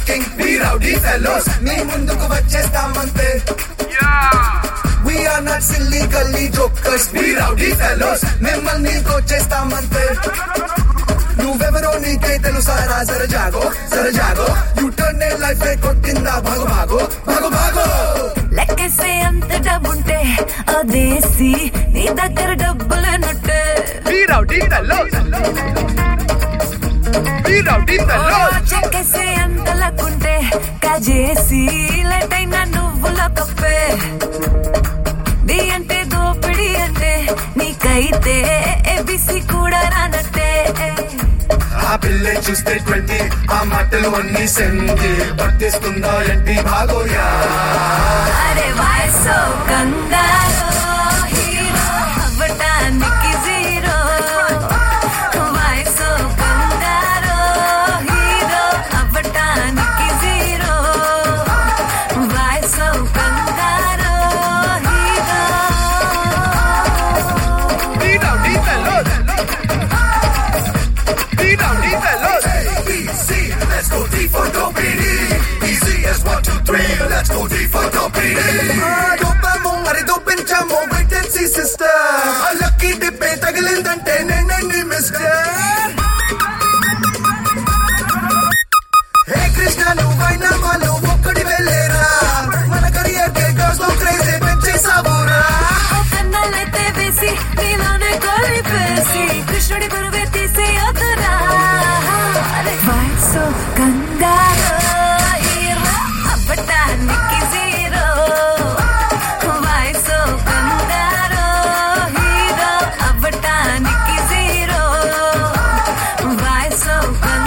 King we rowdy fellows మీ ముందుకు వచ్చేస్తామంతే We are not silly gully jokers, we rowdy fellows. మిమ్మల్ని కొచ్చేస్తామంతే నువ్వెవరో నీకే తెలుసారా సర జాగో సర జాగో యూ టర్న్ నే లైఫ్ కొట్టిందా భాగో భాగో భాగో భాగో లెక్కేసే అంత డబ్బుంటే అదేసి నీ దగ్గర డబ్బులేనట్టే We rowdy fellows. We rowdy fellows. చెక్కేసే అంత లక్కుంటే కాజేసి లెటైన నువ్వుల కప్పే డి అంటే దోపిడి అంటే నీకైతే ఏబిసి కూడా రానట్టే ఆ పిల్లే చూస్తే ట్వంటీ ఆ మాటలు అన్ని సెంటి పట్టిస్తుందా ఏంటి భాగోయా అరే వయసు కంగారు హీరో అవ్వటానికి జీరో వయసు కంగారు హీరో అవ్వటానికి జీరో వయసు కంగారు hero We rowdy fellows. We rowdy fellows. Easy, let's go D for Dopey Easy as one, two, three, let's go D for Dopey దొప్పాము మరి దొప్పించాము wait and see sister lucky డిప్పే తగిలిందంటే నేనే నీ మిస్టర్ హే కృష్ణ నువ్వైనా వాళ్ళు ఒక్కడి వెళ్ళేరా మన కరియర్ కే గర్ల్స్ లో క్రేజీ పెంచేసావురా కన్నాలైతే వేసి నీలోనే కలిపేసి కృష్ణుడి బరువే తీసి అదురా అరే వయసు కంగారు హీరో అవ్వటానికి జీరో వయసు కంగారు హీరో అవ్వటానికి జీరో వయసు కంగారు